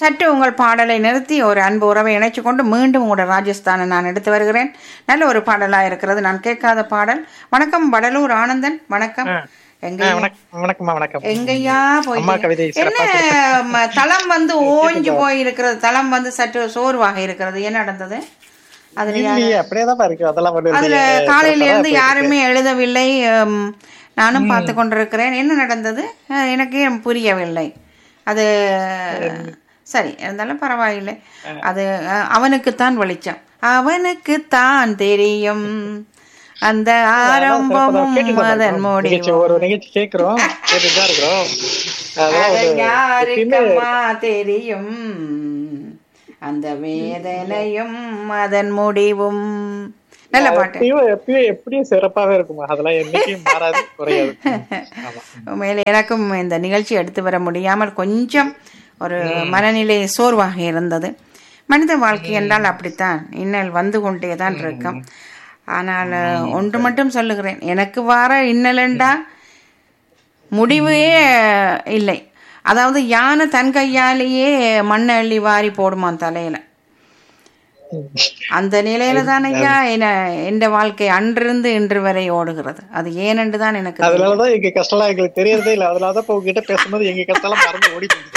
சற்று உங்கள் பாடலை நிறுத்தி ஒரு அன்பு உறவை இணைச்சு கொண்டு மீண்டும் உங்களோட ராஜஸ்தானை நான் எடுத்து வருகிறேன் நல்ல ஒரு பாடலாக இருக்கிறது நான் கேட்காத பாடல் வணக்கம் வடலூர் ஆனந்தன் வணக்கம் எங்க ஆ, வணக்கம் வணக்கம்மா வணக்கம் எங்கய்யா அம்மா கவிதை போய் என்ன சிறப்பா ம, தளம் வந்து ஓஞ்சு போய் இருக்கிறது தளம் வந்து சற்று சோர்வாக இருக்கிறது என்ன நடந்தது அதுல யா- இல்லையே அப்படியேதான் இருக்கு அதெல்லாம் ஒண்ணும் அதுல இல்லையே. காலையில சிறப்பா இருந்து தான் யாருமே எழுதவில்லை உம், நானும் பார்த்து கொண்டிருக்கிறேன் என்ன நடந்தது அஹ், எனக்கு ஏன் புரியவில்லை அது சரி இருந்தாலும் பரவாயில்லை அது அஹ், அவனுக்குத்தான் வெளிச்சம் அவனுக்குத்தான் தெரியும் அந்த ஆரம்பமும் கேட்டுட்டு தான் அதன் இருக்கோம். நிகழ்ச்சி முடிவும் ஒரு நிகழ்ச்சி கேக்குறோம் கேட்டுட்டு தான் இருக்கிறோம் அதெல்லாம் அது ஒரு எப்பயுமே யாருக்கம்மா தெரியும் அந்த வேதனையும் அதன் முடிவும் நல்ல பாட்டு எப்பயும் எப்பயும் எப்படியும் சிறப்பாவே இருக்குமா அதெல்லாம் என்னைக்கும் மாறாது குறையாது ஆமா உண்மையில எனக்கும் இந்த நிகழ்ச்சி எடுத்து வர முடியாமல் கொஞ்சம் ஒரு மனநிலை சோர்வாக இருந்தது மனித வாழ்க்கை என்றால் அப்படித்தான் இன்னல் வந்து கொண்டே தான் இருக்கும் ஆனால் ஒன்று மட்டும் சொல்லுகிறேன் எனக்கு வர இன்னலண்டா முடிவே இல்லை அதாவது யானை தன் கையாலேயே மண்ணை அள்ளி வாரி போடுமாம் தலையில அந்த நிலையில தான் ஐயா என்ன எந்த வாழ்க்கை அன்றிருந்து இன்று வரை ஓடுகிறது அது ஏனென்று தான் எனக்கு தெரியும். அதனாலதான் எங்க கஷ்டம் எங்களுக்கு தெரியறதே இல்ல அதனாலதான் இப்ப உங்ககிட்ட பேசும்போது எங்க கஷ்டம் எல்லாம் மறந்து ஓடி போகுது.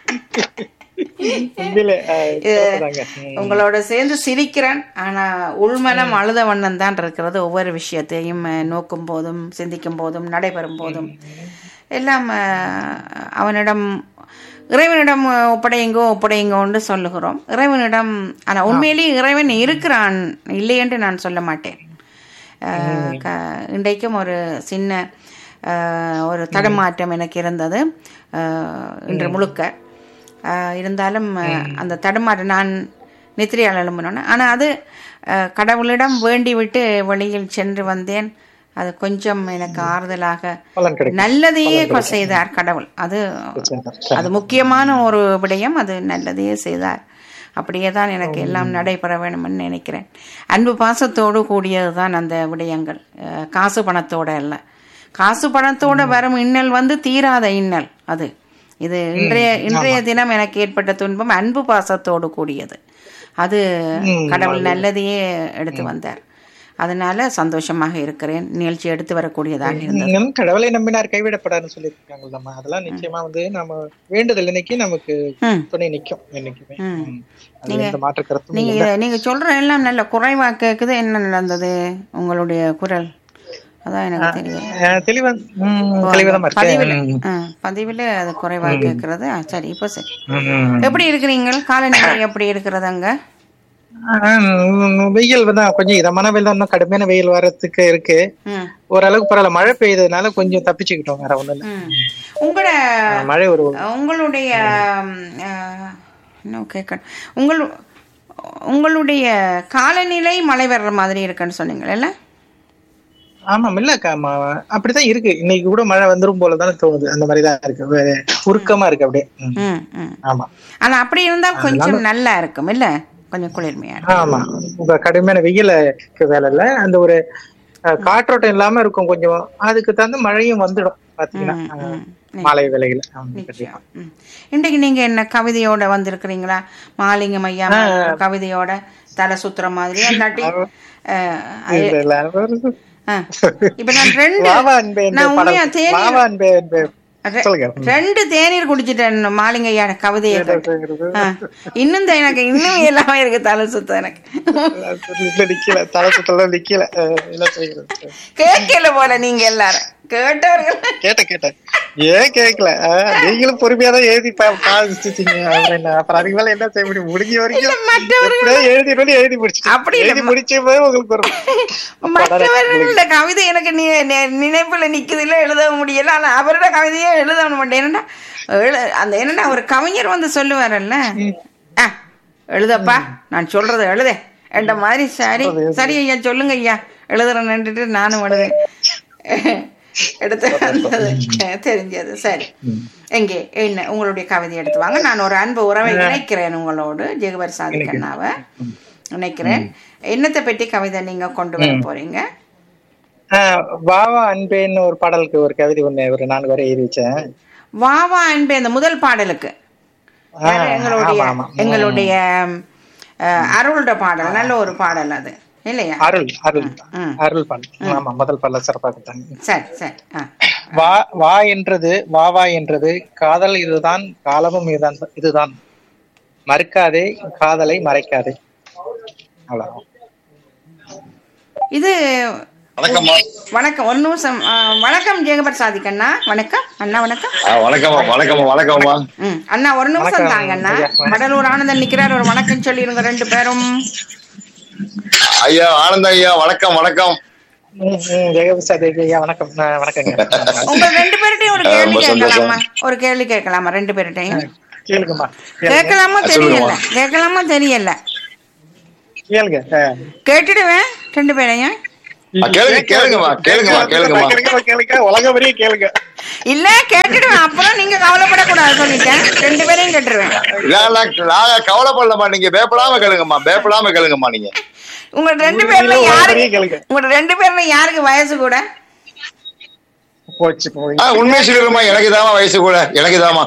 உண்மையிலே அஹ், சிறப்புதாங்க. ம். உங்களோட சேர்ந்து சிரிக்கிறேன் ஆனா உள்மனம் அழுத வண்ணம் தான் இருக்கிறது ஒவ்வொரு விஷயத்தையும் அஹ், நோக்கும் போதும் சிந்திக்கும் போதும் நடைபெறும் போதும் எல்லாம் அஹ், அவனிடம் இறைவனிடம் அஹ், ஒப்படையுங்கோ ஒப்படையுங்கோன்னு சொல்லுகிறோம் இறைவனிடம் ஆனா உண்மையிலேயே இறைவன் இருக்கிறான் இல்லை என்று நான் சொல்ல மாட்டேன் அஹ், க- இன்றைக்கும் ஒரு சின்ன அஹ், ஒரு தடுமாற்றம் எனக்கு இருந்தது அஹ், இன்று முழுக்க அஹ், இருந்தாலும் அஹ், அந்த தடுமாற்றம் நான் நித்திரையால் எழும்பினோன்னு ஆனால் அது அஹ், கடவுளிடம் வேண்டி விட்டு வெளியில் சென்று வந்தேன் அது கொஞ்சம் எனக்கு ஆறுதலாக பலன் கிடைக்கும் நல்லதையே கொ- செய்தார் கடவுள் அது அது முக்கியமான ஒரு விடயம் அது நல்லதையே செய்தார் அப்படியே தான் எனக்கு எல்லாம் நடைபெற வேணும்னு நினைக்கிறேன் அன்பு பாசத்தோடு கூடியது தான் அந்த விடயங்கள் அஹ், காசு பணத்தோட அல்ல காசு பணத்தோட வரும் இன்னல் வந்து தீராத இன்னல் அது இது இன்றைய இன்றைய தினம் எனக்கு ஏற்பட்ட துன்பம் அன்பு பாசத்தோடு கூடியது அது கடவுள் நல்லதையே எடுத்து வந்தார் அதனால சந்தோஷமாக இருக்கிறேன் நிகழ்ச்சி எடுத்து வரக்கூடியதாக இருந்தது இன்னும் கடவுளை நம்பினார் கைவிடப்படாதுன்னு சொல்லியிருக்காங்கல்லம்மா அதெல்லாம் நிச்சயமா வந்து நம்ம வேண்டுதல் இன்னைக்கு நமக்கு ம். துணை நிக்கும் என்னைக்குமே ம். ம். அதுல எந்த மாற்று கருத்தும் நீங்க இத- நீங்க சொல்ற எல்லாம் நல்ல குறைவா கேக்குது என்ன நடந்தது உங்களுடைய குரல் அதான் எனக்கு தெரியும் அஹ் தெளிவா ம், தெளிவாதான் இருக்கு பதிவில் ம். ஆ, பதிவில் அது குறைவா கேக்குறது ஆ, சரி இப்போ சரி ம். எப்படி இருக்கிறீங்க காலநிலை எப்படி இருக்கிறது அங்க ஆஹ் வெயில் வந்து கொஞ்சம் இதமான வெயில் தான் இன்னும் கடுமையான வெயில் வர்றதுக்கு இருக்கு ம் ஓரளவுக்கு பரவாயில்ல மழை பெய்ததுனால கொஞ்சம் தப்பிச்சுக்கிட்டோம் வேற ஒண்ணும் இல்ல ம் உங்களோட ஆஹ் மழை ஒரு உங்களுடைய ம், ஆ, இன்னும் கேட்கணும் உங்கள் உங்களுடைய காலநிலை மழை வர்ற மாதிரி இருக்குன்னு சொன்னீங்கல்ல ஆமா இல்லக்கா ஆமா அப்படிதான் இருக்கு இன்னைக்கு கூட மழை வந்துரும் போல தானே தோணுது அந்த மாதிரி தான் இருக்கு வே- உருக்கமா இருக்கு அப்படியே ம். ம் ம் ஆமா ஆனா அப்படி இருந்தால் கொஞ்சம் நல்லா இருக்கும் இல்ல கொஞ்சம் குளிர்மையா இருக்கும். ஆமா இப்ப கடுமையான வெயிலுக்கு வேலை இல்ல அந்த ஒரு அஹ், காற்றோட்டம் இல்லாம இருக்கும் கொஞ்சம் அதுக்கு தகுந்த மழையும் வந்துடும் பாத்தீங்கன்னா ம், அஹ், ம். மாலை வேலையில ஆமா, கண்டிப்பா. நிச்சயம். ம். இன்றைக்கு நீங்க என்ன கவிதையோட வந்திருக்கிறீங்களா மாலிங்கம் ஐயா மாதிரி ஒரு கவிதையோட தலை சுத்துற மாதிரி இல்லாட்டி அஹ், இல்ல, இல்ல, ஒரு- ஆ. இப்ப நான் ரெண்டு வாவா அன்பே என்ற நான் உண்மையா படம். தேநீர் வாவா அன்பே என்பே. ரெ- சொல்லுங்க ரெண்டு தேநீர் குடிச்சிட்டேன் மாலிங்க ஐயா கவிதையை கேட்டு. ஆ. இன்னும் தான் எனக்கு இன்னும் எல்லாமே இருக்கு தலை சுத்தம் எனக்கு இல்ல, நிக்கல தலை சுத்தல நிக்கல அஹ், என்ன செய்யறது கேட்கல போல நீங்க எல்லாரும் கேட்டவர்கள் கேட்டேன் கேட்டேன் ஏன் கேட்கல அஹ், நீங்களும் பொறுமையா தான் எழுதி பா- பாதிச்சிட்டீங்க அப்புறம் என்ன அப்புறம் அதுக்கு மேல என்ன செய்ய முடியும் முடிஞ்ச வரைக்கும் மற்றவர்கள் எப்படியோ எழுதி எழுதி முடிச்சிட்டேன் அப்படி இல்ல, எழுதி முடிச்ச போது உங்களுக்கு ஒரு மற்றவர்களோட கவிதை எனக்கு நி- நி- நினைப்புல நிக்குதுல எழுத முடியல ஆனா அவரோட கவிதையே எழுத மாட்டேன் என்னன்னா எழு- அந்த என்னன்னா ஒரு கவிஞர் வந்து சொல்லுவாரல்ல ஆ எழுதப்பா நான் சொல்றதை எழுத என்ற மாதிரி சரி சரி ஐயா சொல்லுங்க ஐயா எழுதுறேன்னுட்டு நானும் எழுதுறேன் எடுத்து வந்தது தெரிஞ்சது சரி எங்கே என்ன உங்களுடைய கவிதை எடுத்து வாங்க நான் ஒரு அன்பு உறவை இணைக்கிறேன் உங்களோடு ஜெகவர் சாதிக்கண்ணாவை இணைக்கிறேன் என்னத்தை பற்றி கவிதை நீங்க கொண்டு வர போறீங்க ஆஹ், வாவா அன்பேன்னு ஒரு பாடலுக்கு ஒரு கவிதை ஒண்ணு ஒரு நான்கு வரை எழுதி வச்சேன் வா வா அன்பே அந்த முதல் பாடலுக்கு யாரு? எங்களுடைய ஆமா, ஆமா. எங்களுடைய அஹ், அருளோட பாடல் நல்ல ஒரு பாடல் அது இல்லையா அருள் அருள் ம். அருள் பால் ஆமா முதல் பால்ல சிறப்பாக கொடுத்தாங்க சரி சரி ஆ வா வா என்றது வா வா என்றது காதல் இதுதான் காலமும் இதுதான் இதுதான் மறுக்காதே காதலை மறைக்காதே அவ்வளவுதான் இது வணக்கம்மா வணக்கம் ஒரு நிமிஷம் ஆ, வணக்கம் ஜெகபர் சாதிக் அண்ணா வணக்கம் அண்ணா வணக்கம் ஆ, வணக்கம்மா வணக்கம்மா வணக்கம்மா ம் அண்ணா ஒரு நிமிஷம் வணக்கம், தாங்க அண்ணா ஐயா. கடலூர் ஆனந்தன் நிக்கிறார் ஒரு வணக்கம் சொல்லிருங்க ரெண்டு பேரும் ஐயா ஆனந்த ஐயா வணக்கம் வணக்கம் ம், ம், ஜெகபிரசாத் ஐயா வணக்கம் ஆ, வணக்கங்க உங்க ரெண்டு பேர்கிட்டயும் ஒரு ஆ, கேள்வி ரொம்ப சந்தோஷம். கேட்கலாமா ஒரு கேள்வி கேட்கலாமா ரெண்டு பேர்கிட்டையும் கேளுங்கம்மா கேளுங்க. கேட்கலாமா தெரியல சொல்லுங்கம்மா. கேட்கலாமா தெரியல கேளுங்க ஆ. கேட்டுடுவேன் ரெண்டு பேரையும் ஆ, கேளுங்க கேளுங்கம்மா கேளுங்கம்மா கேளுங்கம்மா கேளுங்க கேளுங்க உலக வரைய கேளுங்க இல்ல கேட்டுடுவேன் அப்புறம் நீங்க கவலைப்படக்கூடாது சொல்லிட்டேன் ரெண்டு பேரையும் கேட்டுருவேன் நான் நான் நாங்க கவலைப்படலம்மா நீங்க பயப்படாம கேளுங்கம்மா பயப்படாம கேளுங்கம்மா நீங்க உங்க ரெண்டு உங்க பேர்ல வீட்ல யாருக்கு ஒரே கேளுங்க. உங்க ரெண்டு பேர்ல யாருக்கு வயசு கூட போச்சு போய் ஆ உண்மையை சொல்லிடுமா எனக்கு தாமா வயசு கூட எனக்கு தாமா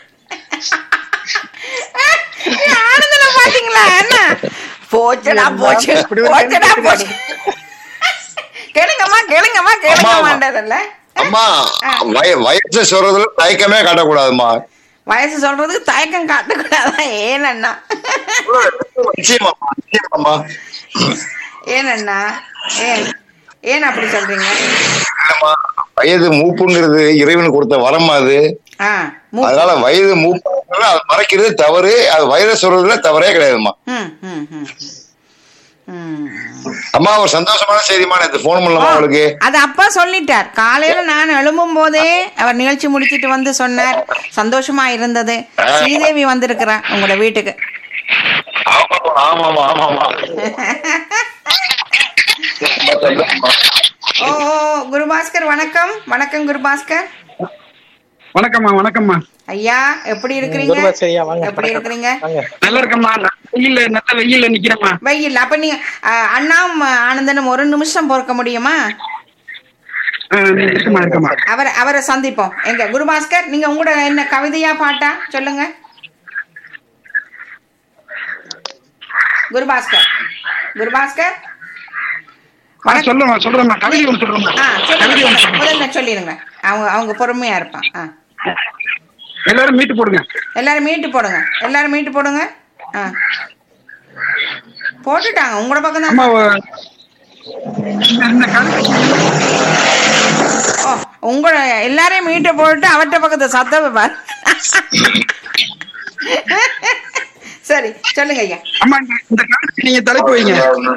ஆனந்தன பாத்தீங்களா என்ன போச்சுடா போச்சு இப்படி ஒரு போச்சுடா கேள்வி போச்சு கேளுங்கம்மா கேளுங்கம்மா கேளுங்கம்மான்றதில்ல அம்மா வய வயசு சொல்றதுல தயக்கமே காட்டக்கூடாதும்மா வயசு சொல்றதுக்கு தயக்கம் காட்டக்கூடாதா ஏனண்ணா நிச்சயமா நிச்சயமாம்மா ஏனண்ணா ஏன் ஏன் அப்படி சொல்றீங்க இல்லம்மா, வயது மூப்புங்கிறது இறைவன் கொடுத்த வரம் அது ஆ மூ அதனால வயது மூப்பு அது மறைக்கிறது தவறு அது வயதை சொல்றதுல தவறே கிடையாதும்மா ம் ம் ம் ம் அம்மா ஒரு சந்தோஷமான செய்திமா நேற்று போன் பண்ணலாமா உங்களுக்கு அது அப்பா சொல்லிட்டார் காலையில நான் எழும்பும் போதே அவர் நிகழ்ச்சி முடிச்சிட்டு வந்து சொன்னார் சந்தோஷமா இருந்தது ஸ்ரீதேவி வந்திருக்கிறா உங்களோட வீட்டுக்கு ஆமாமா ஆமாமா ஓ ஓ, குருபாஸ்கர் வணக்கம் வணக்கம் குருபாஸ்கர் வணக்கம்மா வணக்கம்மா ஐயா எப்படி இருக்கிறீங்க குருபாஸ் ஐயா, வாங்க. எப்படி வணக்கம். இருக்கிறீங்க வாங்க நல்லா இருக்கம்மா நான் வெயில்ல நல்ல வெயில்ல நிக்கிறேம்மா வெயில் அப்ப நீங்க அஹ், அண்ணாவும் ஆனந்தனும் ஒரு நிமிஷம் பொறுக்க முடியுமா அஹ், இருக்கம்மா இருக்கம்மா அவரை அவரை சந்திப்போம் எங்க குருபாஸ்கர் நீங்க உங்களோட என்ன கவிதையா பாட்டா சொல்லுங்க குருபாஸ்கர் குருபாஸ்கர் ஆ, சொல்லுமா சொல்றேம்மா கவிதை ஒன்று சொல்றேம்மா ஆ கவிதை ஒன்று சொல்லுங்க சொல்றேன் முதல்ல சொல்லிடுங்க அவங்க அவங்க பொறுமையா இருப்பான் ஆ எல்லாரும் மீட்டு போடுங்க எல்லாரும் மீட்டு போடுங்க எல்லாரும் மீட்டு போடுங்க ஆ போட்டுட்டாங்க உங்களோட பக்கம் அம்மா தான் ஒ- இந்த- இந்த கவிதை ஓ உங்களோட எல்லாரையும் மீட்டு போட்டு அவர்கிட்ட பக்கத்தை சத்தம் பாரு சரி சொல்லுங்க ஐயா அம்மா இந்த- இந்த கவிதைக்கு நீங்க தலைப்பு வைங்க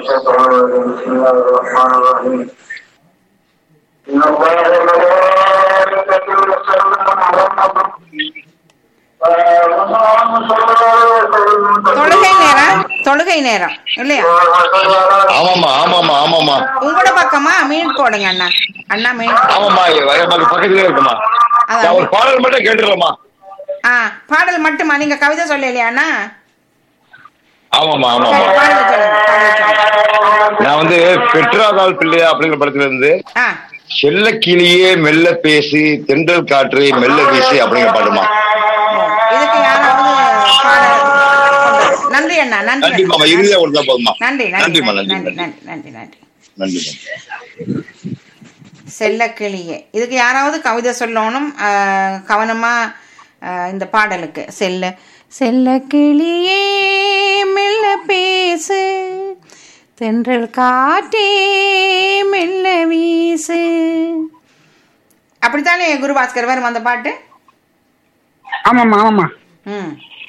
தொழுகை நேரம் தொழுகை நேரம் இல்லையா ஆமாமா ஆமாமா ஆமாமா உங்களோட பக்கமா மீன் போடுங்க அண்ணா அண்ணா மீன் ஆமாமா நமக்கு பக்கத்துலயே இருக்குமா அதான். நான் ஒரு பாடல் மட்டும் கேட்டுடலாமா ஆ பாடல் மட்டுமா நீங்க கவிதை சொல்லலையா அண்ணா ஆமாமா ஆமாமா சரி, பாடல் சொல்லுங்க பாடல் சொல்லுங்க நான் வந்து பெற்றாதாள் பிள்ளையா அப்படிங்கிற படத்துல இருந்து ஆ செல்ல கிளியே மெல்ல பேசி தென்றல் காற்று மெல்ல வீசி அப்படிங்கிற பாட்டுமா இதுக்கு யாராவது பாடல் கொண்டு வர- நன்றி அண்ணா நன்றி நன்றி மாமா அண்ணா. இறுதியா கொடுத்தா போதுமா நன்றி நன்றி நன்றிமா நன்றி நன்றி நன்றி நன்றி நன்றி நன்றி செல்லக்கிளியே இதுக்கு யாராவது கவிதை சொல்லணும் ஆஹ், கவனமா ஆஹ், இந்த பாடலுக்கு செல்ல செல்ல கிளியே மெல்ல பேசு தென்றல் காற்றே மெல்ல வீசு அப்படித்தானே குருபாஸ்கர் வரும் அந்த பாட்டு ஆமாம்மா ஆமாம்மா ம்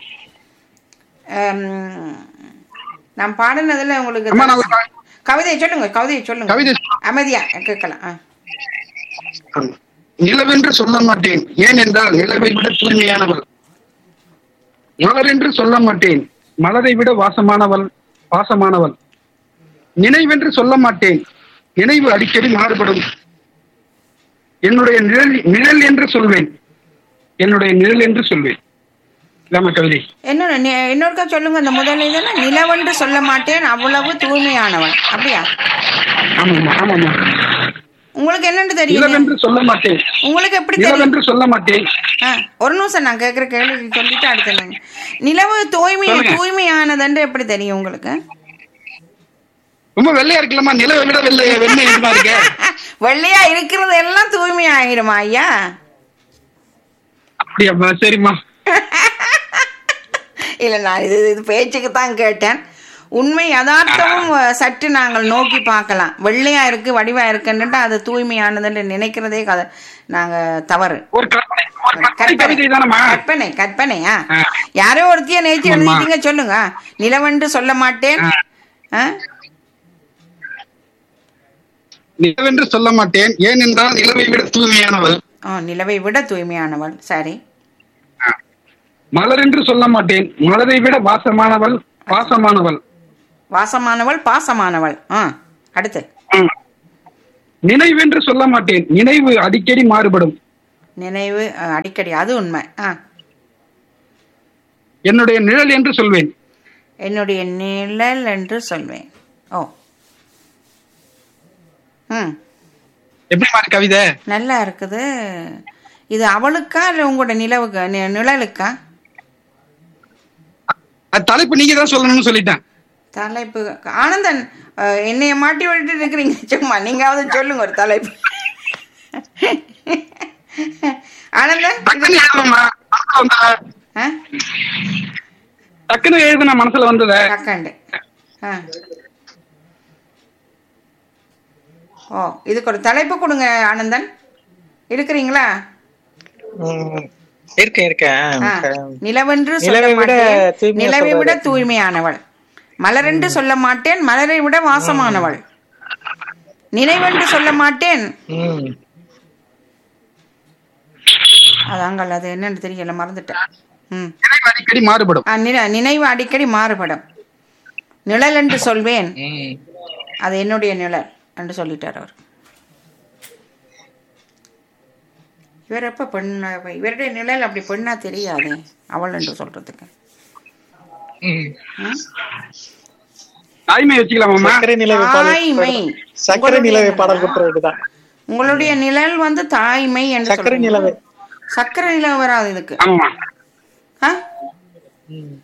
ஆம், நான் பாடினதுல உங்களுக்கு அம்மா நான் ஒரு க- கவிதையை சொல்லுங்க கவிதையை சொல்லுங்க கவிதை அமைதியா கேட்கலாம் ஆ நிலவென்று சொல்ல மாட்டேன் ஏன் என்றால் நிலவை விட தூய்மையானவள் மலர் என்று சொல்ல மாட்டேன் மலரை விட வாசமானவள் வாசமானவள் நினைவென்று சொல்ல மாட்டேன் நினைவு அடிக்கடி மாறுபடும் என்னுடைய நிழல் நிழல் என்று சொல்வேன் என்னுடைய நிழல் என்று சொல்வேன் இல்லாம கவிதை இன்னொன்னு நி- இன்னொருக்கா சொல்லுங்க அந்த முதல் இதெல்லாம் நிலவென்று சொல்ல மாட்டேன் அவ்வளவு தூய்மையானவன் அப்படியா ஆமாம்மா ஆமாம்மா உங்களுக்கு என்னன்னு தெரியும் நிலவென்று சொல்ல மாட்டேன் உங்களுக்கு எப்படி தெரியும் நிலவென்று சொல்ல மாட்டேன் ஆ, ஒரு நிமிஷம் நான் கேட்குற கேள்வி சொல்லிட்டு அடுத்த நீங்க. நிலவு தூய்மை சொல்லுங்க. தூய்மையானதுன்னு எப்படி தெரியும் உங்களுக்கு ரொம்ப வெள்ளையா இருக்கலாமா நிலவை விட வெள்ளை வெண்ணெய் இதுமா இருக்கு வெள்ளையா இருக்கிறது எல்லாம் தூய்மை ஆகிடுமா ஐயா அப்படியாம்மா சரிம்மா இல்ல நான் இது இது பேச்சுக்கு தான் கேட்டேன் உண்மை யதார்த்தமும் அஹ், சற்று நாங்கள் நோக்கி பார்க்கலாம் வெள்ளையா இருக்கு வடிவா இருக்குன்னுட்டு அது தூய்மையானதுன்னு நினைக்கிறதே கதை நாங்க தவறு ஒரு கற்பனை ஒரு கற்பனை கவிதை தானம்மா கற்பனை கற்பனையா ஆ. யாரோ ஒருத்திய நேச்சு ஆமா. எழுதிட்டீங்க சொல்லுங்க நிலவென்று சொல்ல மாட்டேன் ஆ? நிலவென்று சொல்ல மாட்டேன் ஏனென்றால் நிலவை விட தூய்மையானவள் ஆ, நிலவை விட தூய்மையானவள் சரி மலர் என்று சொல்ல மாட்டேன் மலரை விட வாசமானவள் பாசமானவள் வாசமானவள் பாசமானவள் ஆ அடுத்து ம். நினைவென்று சொல்ல மாட்டேன் நினைவு அடிக்கடி மாறுபடும் நினைவு அஹ், அடிக்கடி அது உண்மை ஆ என்னுடைய நிழல் என்று சொல்வேன் என்னுடைய நிழல் என்று சொல்வேன் ஓ ம் எப்படிமா இருக்கு கவிதை நல்லா இருக்குது இது அவளுக்கா இல்லை உங்களோட நிலவுக்கு நி- நிழலுக்கா அது தலைப்பு நீங்க தான் சொல்லணும்னு சொல்லிட்டேன் தலைப்பு ஆனந்தன் அஹ், என்னைய மாட்டி விட்டுட்டு இருக்கிறீங்க சும்மா நீங்காவது சொல்லுங்க ஒரு தலைப்பு ஆனந்தன் இது- டக்குன்னு எழுதுனம்மா மனசுல வந்தத ஆ? டக்குன்னு எழுதுன மனசுல வந்தத கக்காண்டு ஆ ஓ இதுக்கு ஒரு தலைப்பு கொடுங்க ஆனந்தன் இருக்கிறீங்களா ம், இருக்கேன் இருக்கேன் ஆ, நிலவென்று சொல்ல நிலவை விட மாட்டேன் தூய்மையா நிலவை விட சொல்றாரு. தூய்மையானவள் மலரென்று சொல்ல மாட்டேன் மலரை விட வாசமானவள் நினைவென்று சொல்ல மாட்டேன் ம். அதாங்கள் அது என்னன்னு தெரியல மறந்துட்டேன் ம் நினைவு அடிக்கடி மாறுபடும் ஆ, நின- நினைவு அடிக்கடி மாறுபடும் நிழல் என்று சொல்வேன் ம். அது என்னுடைய நிழல் என்று சொல்லிட்டார் அவர் இவர் எப்ப பெண்ணா இவருடைய நிழல் அப்படி பெண்ணா தெரியாது அவள் என்று சொல்றதுக்கு ம். ம்? தாய்மை வச்சுக்கலாமாம்மா சர்க்கரை நிலவை பாடல் தாய்மை சர்க்கரை உங்களுடைய நிலவை பாடல் குற்றதுதான் உங்களுடைய நிழல் வந்து தாய்மை என்று சர்க்கரை சொல்றீங்க. நிலவு. சர்க்கரை நிலவு வராது இதுக்கு ஆமாமா ஆ? ம்.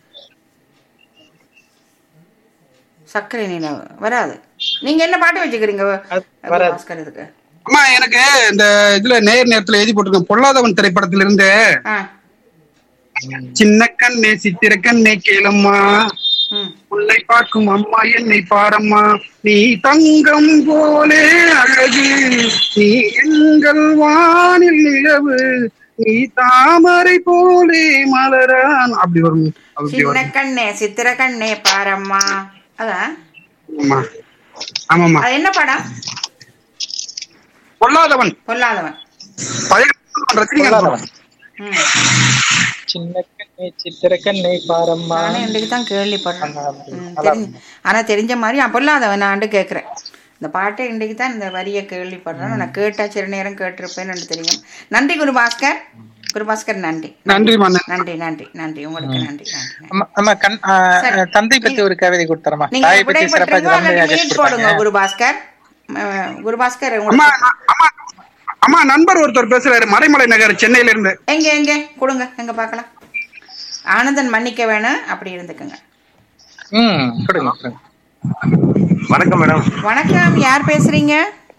சர்க்கரை நிலவு வராது நீங்க என்ன பாட்டு வச்சுக்கிறீங்க அது வராது. பாஸ்கர் இதுக்கு அம்மா எனக்கு இந்த இதுல நேர் நேரத்துல எழுதி போட்டிருக்கேன் பொல்லாதவன் திரைப்படத்திலிருந்து ஆ சின்ன கண்ணே சித்திர கண்ணே கேளம்மா ம் உன்னை பார்க்கும் அம்மா என்னை பாரம்மா நீ தங்கம் போலே அழகு நீ எங்கள் வானில் நிலவு நீ தாமரை போலே மலரான் அப்படி வரும் அப்படி சின்ன வரும் கண்ணே சித்திர கண்ணே பாரம்மா அதான் ஆமா ஆமாம்மா அது என்ன படம் பொல்லாதவன் பொல்லாதவன் பழைய ரஜினிகாந்த் படம். ம் சின்ன கண்ணே சித்திர கண்ணே பாரம்மா நானே இன்றைக்கு தான் கேள்விப்படுறேன் ஆமா, ம், அதான். தெரிஞ்சு ஆனா தெரிஞ்ச மாதிரி நான் பொல்லாதவன் நான் கேட்குறேன் இந்த பாட்டை இன்றைக்கு தான் இந்த வரியை கேள்விப்படுறேன் நான் கேட்டா சிறு நேரம் கேட்டிருப்பேன்னு தெரியும் நன்றி குருபாஸ்கர் குருபாஸ்கர் நன்றி நன்றிம்மா நன்றி. நன்றி நன்றி நன்றி உங்களுக்கு நன்றி நன்றி நன்றி. அம்மா, அம்மா கண் ஆ, சரி. தந்தை பத்தி ஒரு கவிதை கொடுத்தாரம்மா நீங்க தாயை பத்தி சிறப்பா விடைபெற்றீங்களோ ஜெர்மனி அல்லது ராஜேஷ் மியூட் போடுங்க கொடுத்தாங்க. குருபாஸ்கர் அஹ், குருபாஸ்கர் அம்மா உங்களுக்கு நான்- அம்மா அம்மா நண்பர் ஒருத்தர் பேசுறாரு மறைமலை நகர் சென்னையில இருந்து எங்க எங்க கொடுங்க எங்க பார்க்கலாம் ஆனந்தன் மன்னிக்க வேணும் அப்படி இருந்துக்குங்க ம் கொடுங்க கொடுங்க. வணக்கம் மேடம் வணக்கம் யார் பேசுறீங்க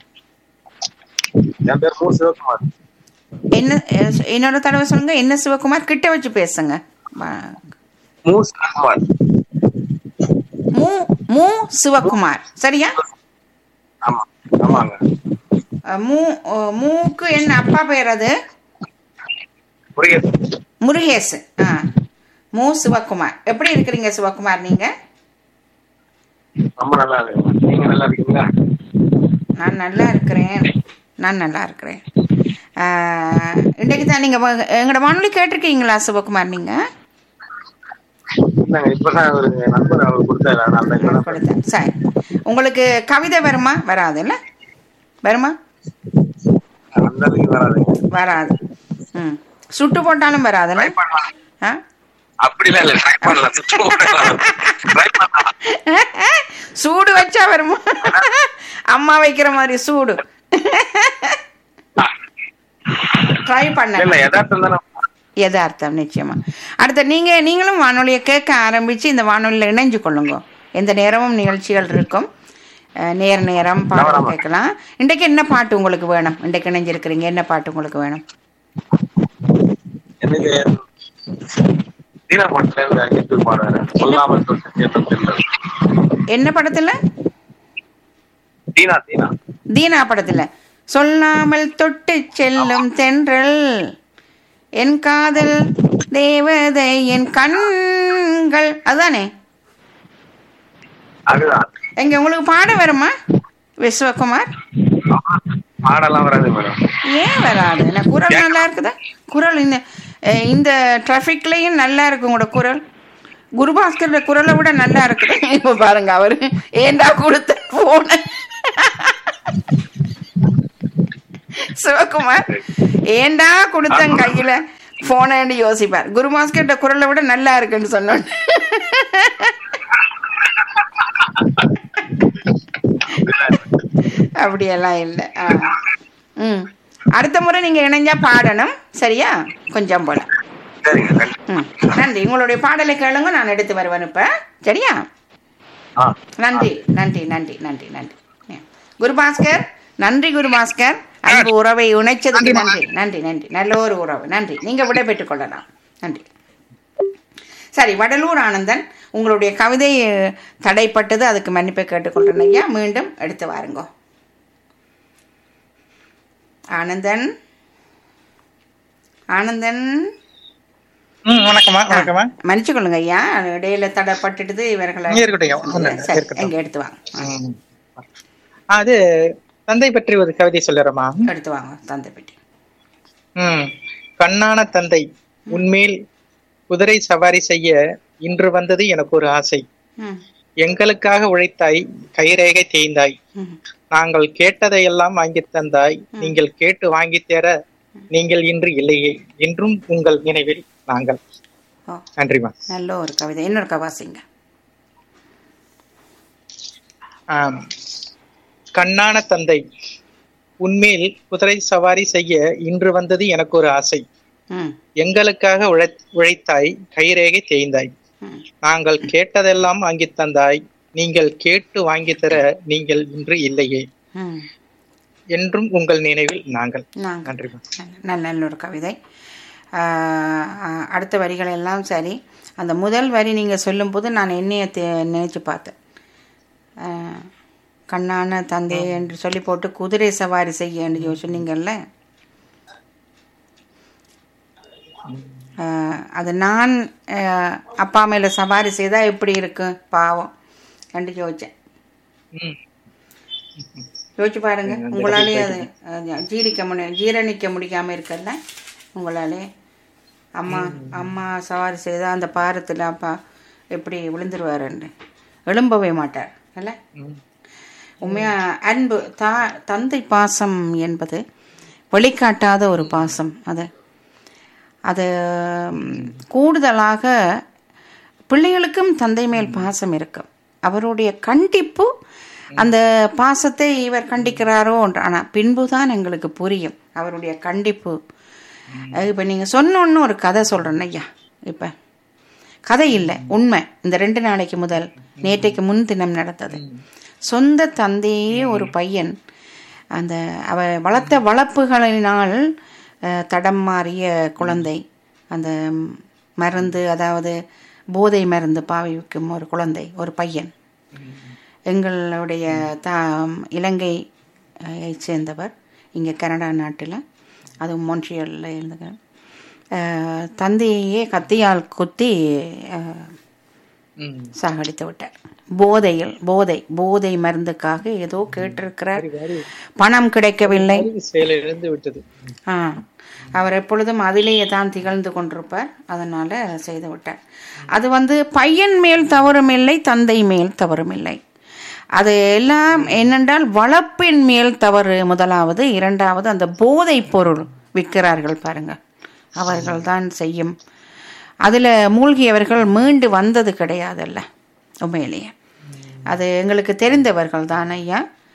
என் பேர் மு சிவகுமார் என்ன அஹ், இன்னொரு தடவை சொல்லுங்க என்ன சிவகுமார் கிட்ட வச்சு பேசுங்க வ- மு சிவகுமார் மு மு சிவகுமார் சரியா ஆமா ஆமாங்க அஹ், மு அஹ், மூக்கு என்ன அப்பா பேர் அது முருகேசன் முருகேசு ஆ மு சிவகுமார் எப்படி இருக்கிறீங்க சிவகுமார் நீங்க ரொம்ப நல்லா இருக்கு நீங்க நல்லா இருக்கீங்களா நான் நல்லா இருக்கிறேன் நான் நல்லா இருக்கிறேன் ஆஹ், இன்றைக்கு தான் நீங்க வ- எங்களோட வானொலி கேட்டிருக்கீங்களா சிவகுமார் நீங்க இல்லைங்க இப்பதான் ஒரு நண்பர் அவர் கொடுத்தாரு அதனால தான் இப்பதான் கொடுத்தேன் சரி உங்களுக்கு கவிதை வருமா வராதுல்ல வருமா அந்த அளவுக்கு வராதுங்க வராது ம் சுட்டு போட்டாலும் வராதுல்ல ட்ரை பண்ணலாம் ஆ அப்படிலாம் இல்ல ட்ரை பண்ணலாம் ட்ரை பண்ணலாம் சூடு வச்சா வருமா அம்மா வைக்கிற மாதிரி சூடு ட்ரை இல்ல பண்ண இல்ல யதார்த்தம் தானே யதார்த்தம் நிச்சயமா அடுத்து நீங்க நீங்களும் வானொலியை கேட்க ஆரம்பிச்சு இந்த வானொலியில் இணைஞ்சு கொள்ளுங்க எந்த நேரமும் நிகழ்ச்சிகள் இருக்கும் அஹ், நேர நேரம் பாடல் கேட்கலாம் இன்றைக்கு என்ன பாட்டு உங்களுக்கு வேணும் இன்றைக்கு இணைஞ்சிருக்கிறீங்க என்ன பாட்டு உங்களுக்கு வேணும் எனக்கு தீனா பாட்டுல இருந்து அங்கிட்டு பாடுறாரு சொல்லாமல் தொட்டு கேட்டும் தெரியல என்ன படத்துல தீனா தீனா தீனா படத்துல சொல்லாமல் தொட்டு செல்லும் தென்றல் என் காதல் தேவதை என் கண்கள் அதுதானே அதுதான் எங்க உங்களுக்கு பாட வருமா விஸ்வகுமார் பாடலாம் வராது மேடம் ஏன் வராது என்ன குரல் நல்லா இருக்குதா குரல் இந்த அஹ், இந்த டிராஃபிக்லயும் நல்லா இருக்கு உங்களோட குரல் குருபாஸ்கரோட குரலை விட நல்லா இருக்குது இப்ப பாருங்க அவரு ஏண்டா கொடுத்த போன சிவகுமார் ஏண்டா கொடுத்தன் கையில போனேன்னு யோசிப்பார் குருபாஸ்கரோட குரலை விட நல்லா இருக்குன்னு சொன்னோன்னு அப்படியெல்லாம் இல்லை ஆ ம் அடுத்த முறை நீங்க இணைஞ்சா பாடணும் சரியா கொஞ்சம் போல சரிங்க கண்டிப்பா. ம் நன்றி உங்களுடைய பாடலை கேளுங்க நான் எடுத்து வருவேன் இப்ப சரியா ஆ நன்றி நன்றி நன்றி நன்றி நன்றி ம். குருபாஸ்கர் நன்றி குருபாஸ்கர் அன்பு உறவை இணைச்சதுக்கு நன்றி நன்றி நன்றி நல்ல ஒரு உறவு நன்றி நீங்க விடை பெற்றுக் கொள்ளலாம் நன்றி சரி வடலூர் ஆனந்தன் உங்களுடைய கவிதை அஹ், தடைப்பட்டது அதுக்கு மன்னிப்பை கேட்டுக்கொள்றேன் ஐயா மீண்டும் எடுத்து வாருங்க ஆனந்தன் ஆனந்தன் ம் வணக்கம்மா வணக்கம்மா மன்னிச்சு கொள்ளுங்க ஐயா இடையில தடைப்பட்டுடுது இவர்களை இங்க இருக்கட்டும், ஒண்ணும் இல்ல, சரி இருக்கட்டும். எங்க எடுத்து வாங்க ம். அது தந்தை பற்றி ஒரு கவிதை சொல்லுறமா எடுத்து வாங்க தந்தை பெட்டி ம் கண்ணான தந்தை உன்மேல் குதிரை சவாரி செய்ய இன்று வந்தது எனக்கு ஒரு ஆசை ம் எங்களுக்காக உழைத்தாய் கைரேகை தேய்ந்தாய் ம் நாங்கள் கேட்டதையெல்லாம் வாங்கி தந்தாய் நீங்கள் கேட்டு வாங்கி தர நீங்கள் இன்று இல்லையே இன்றும் உங்கள் நினைவில் நாங்கள் ஓ நன்றிமா நல்ல ஒரு கவிதை இன்னொரு கவாசிங்க ஆம். கண்ணான தந்தை உன்மேல் குதிரை சவாரி செய்ய இன்று வந்தது எனக்கு ஒரு ஆசை ம் எங்களுக்காக உழை உழைத்தாய் கைரேகை தேய்ந்தாய் ம் நாங்கள் கேட்டதெல்லாம் வாங்கி தந்தாய் நீங்கள் கேட்டு வாங்கி தர நீங்கள் இன்று இல்லையே ம் என்றும் உங்கள் நினைவில் நாங்கள் நாங்கள் நன்றிமா நல்ல நல்ல ஒரு கவிதை ஆஹ், ஆஹ், அடுத்த வரிகள் எல்லாம் சரி அந்த முதல் வரி நீங்கள் சொல்லும்போது நான் என்னைய தே நினைச்சு பார்த்தேன் ஆஹ், கண்ணான தந்தை என்று சொல்லி போட்டு குதிரை சவாரி செய்ய என்று சொன்னீங்கல்ல ஆஹ், அது நான் ஆஹ், அப்பா மேல சவாரி செய்தால் எப்படி இருக்கும் பாவம் என்று யோசிச்சேன் ம். யோசிச்சு பாருங்க உங்களாலே அது அஹ், ஜீரிக்க முடிய ஜீரணிக்க முடியாம இருக்கல்ல உங்களாலே அம்மா அம்மா சவாரி செய்தா அந்த பாரத்தில் அப்பா எப்படி விழுந்துருவாருன்னு எழும்பவே மாட்டார் இல்ல ம். உண்மையா அன்பு தா தந்தை பாசம் என்பது வெளிக்காட்டாத ஒரு பாசம் அது அது ம், கூடுதலாக பிள்ளைகளுக்கும் தந்தை மேல் பாசம் இருக்கும் அவருடைய கண்டிப்பு அந்த பாசத்தை இவர் கண்டிக்கிறாரோ ஆனால் பின்புதான் எங்களுக்கு புரியும் அவருடைய கண்டிப்பு இப்போ நீங்கள் சொன்னோன்னு ஒரு கதை சொல்கிறேன் ஐயா இப்போ கதை இல்லை உண்மை இந்த ரெண்டு நாளைக்கு முதல் நேற்றைக்கு முன் தினம் நடந்தது சொந்த தந்தையே ஒரு பையன் அந்த அவ வளர்த்த வளர்ப்புகளினால் அஹ், தடம் மாறிய குழந்தை அந்த மருந்து அதாவது போதை மருந்து பாவிக்கும் ஒரு குழந்தை ஒரு பையன் எங்களுடைய தா இலங்கை அஹ், சேர்ந்தவர் இங்கே கனடா நாட்டில் அதுவும் மொன்ட்ரியலில் இருந்தது அஹ், தந்தையே கத்தியால் குத்தி அஹ், ம். சாகடித்து விட்டார் போதையில் போதை போதை மருந்துக்காக ஏதோ கேட்டிருக்கிறார் பணம் கிடைக்கவில்லை செயல் இழந்து விட்டது ஆ அவர் எப்பொழுதும் அதிலேயே தான் திகழ்ந்து கொண்டிருப்பார் அதனால செய்து விட்டார் அது வந்து பையன் மேல் தவறும் இல்லை தந்தை மேல் தவறும் இல்லை அது எல்லாம் என்னென்றால் வளர்ப்பின் மேல் தவறு முதலாவது இரண்டாவது அந்த போதைப் பொருள் விற்கிறார்கள் பாருங்க அவர்கள் தான் செய்யும் அதில் மூழ்கியவர்கள் மீண்டு வந்தது கிடையாதுல்ல உண்மையிலேயே அது எங்களுக்கு தெரிந்தவர்கள் தான் ஐயா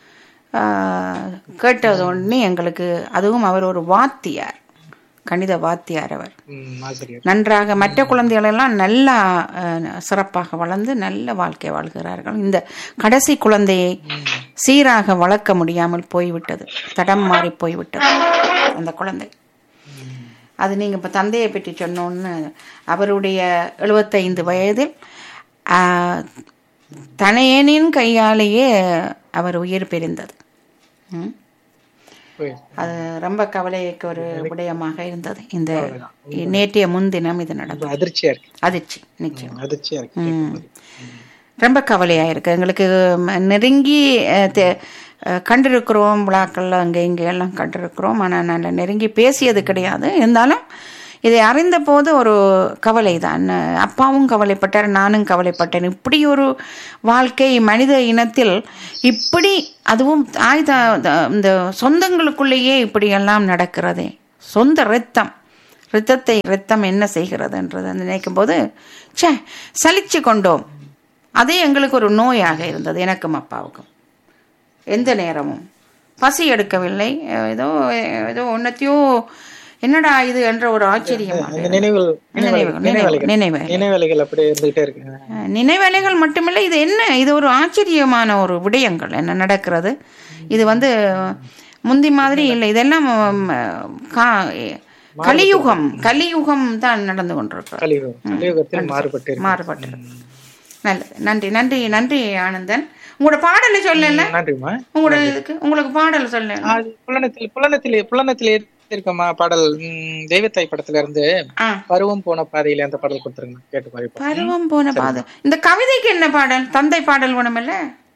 ஆஹ், கேட்டது உடனே எங்களுக்கு அதுவும் அவர் ஒரு வாத்தியார் கணித வாத்தியார் அவர் ம், ஆசிரியர் நன்றாக மற்ற குழந்தைகள் எல்லாம் நல்லா அஹ், சிறப்பாக வளர்ந்து நல்ல வாழ்க்கை வாழ்கிறார்கள் இந்த கடைசி குழந்தையை சீராக வளர்க்க முடியாமல் போய்விட்டது தடம் மாறி போய்விட்டது அந்த குழந்தை அது நீங்க இப்ப தந்தையை பற்றி சொன்னோன்னு அவருடைய எழுபத்தைந்து வயதில் ஆஹ், தனையனின் கையாலேயே அவர் உயிர் பிரிந்தது ம். போய். அது ரொம்ப கவலைக்கு ஒரு விடயமாக இருந்தது இந்த நேற்றைய முன்தினம் இது நடந்தது ரொம்ப அதிர்ச்சியா இருக்கு அதிர்ச்சி நிச்சயம் அதிர்ச்சியா இருக்கு ம். ரொம்ப கவலையா இருக்கு எங்களுக்கு ம- நெருங்கி அஹ், தெ- அஹ், கண்டிருக்கிறோம் விழாக்கள்ல அங்கே இங்கே எல்லாம் கண்டிருக்கிறோம் ஆனால் நல்ல நெருங்கி பேசியது கிடையாது இருந்தாலும் இதை அறிந்த போது ஒரு கவலை தான் அப்பாவும் கவலைப்பட்டார் நானும் கவலைப்பட்டேன் இப்படி ஒரு வாழ்க்கை மனித இனத்தில் இப்படி அதுவும் தாய் த- த- இந்த சொந்தங்களுக்குள்ளேயே இப்படி எல்லாம் நடக்கிறதே சொந்த ரத்தம் ரத்தத்தை ரத்தம் என்ன செய்கிறதுன்றது அந்த நினைக்கும் போது ச்சே சலிச்சு கொண்டோம் அதே எங்களுக்கு ஒரு நோயாக இருந்தது எனக்கும் அப்பாவுக்கும் எந்த நேரமும் பசி எடுக்கவில்லை ஏதோ ஏதோ ஒன்னத்தையோ என்னடா இது என்ற ஒரு ஆச்சரியமாக அந்த நினைவுகள் நினைவுகள், நினைவலைகள் நினைவுகள். நினைவலைகள் அப்படியே இருந்துகிட்டே இருக்கு அஹ், நினைவலைகள் மட்டுமில்லை இது என்ன இது ஒரு ஆச்சரியமான ஒரு விடயங்கள் என்ன நடக்கிறது இது வந்து முந்தி மாதிரி இல்லை இதெல்லாம் உம், கா- கலியுகம் கலியுகம் தான் நடந்து கொண்டிருக்கிறது கலியுகம் கலியுகத்தில் மாறுபட்டு இருக்கு மாறுபட்டு நல்லது நன்றி நன்றி நன்றி ஆனந்தன் உங்களோட பாடலை சொல்லல நன்றிம்மா உங்களோட இதுக்கு உங்களுக்கு பாடல் சொல்ல அது புலனத்தில் புலனத்தில் புலனத்தில் இருக்கம்மா பாடல் ம், தெய்வத்தாய் படத்துல இருந்து ஆ பருவம் போன பாதையில அந்த பாடல் கொடுத்துருங்க கேட்டு பாரு இப்போ. பருவம் போன பாதம் இந்த கவிதைக்கு என்ன பாடல் தந்தை பாடல் வேணுமில்ல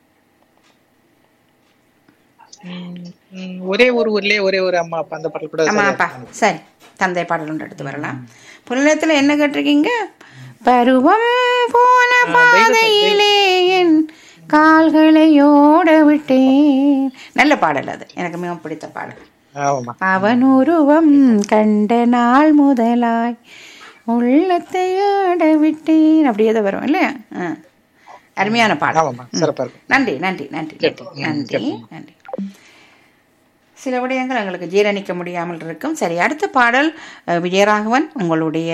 ம், ம், ஒரே ஒரு ஊர்லயே ஒரே ஒரு அம்மா அப்பா அந்த பாடல் கூட ஆமா சரியா அப்பா சரி தந்தை பாடல் ஒன்று எடுத்து வரலாம் புலனத்துல என்ன கேட்டிருக்கீங்க பருவம் போன பாதையிலே என் கால்களை ஓட விட்டேன் நல்ல பாடல் அது எனக்கு மிகவும் பிடித்த பாடல் ஆமாம்மா அவன் உருவம் கண்ட நாள் முதலாய் உள்ளத்தை ஆட விட்டேன் அப்படியே தான் வரும் இல்லையா ஆ. அருமையான பாடல் ஆமாம்மா சிறப்பா இருக்கும் நன்றி நன்றி நன்றி நன்றி நன்றி நன்றி சில விடயங்கள் எங்களுக்கு ஜீரணிக்க முடியாமல் இருக்கும் சரி அடுத்த பாடல் அஹ், விஜயராகவன் உங்களுடைய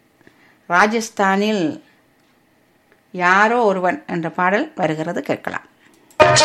ராஜஸ்தானில் யாரோ ஒருவன் என்ற பாடல் வருகிறது கேட்கலாம்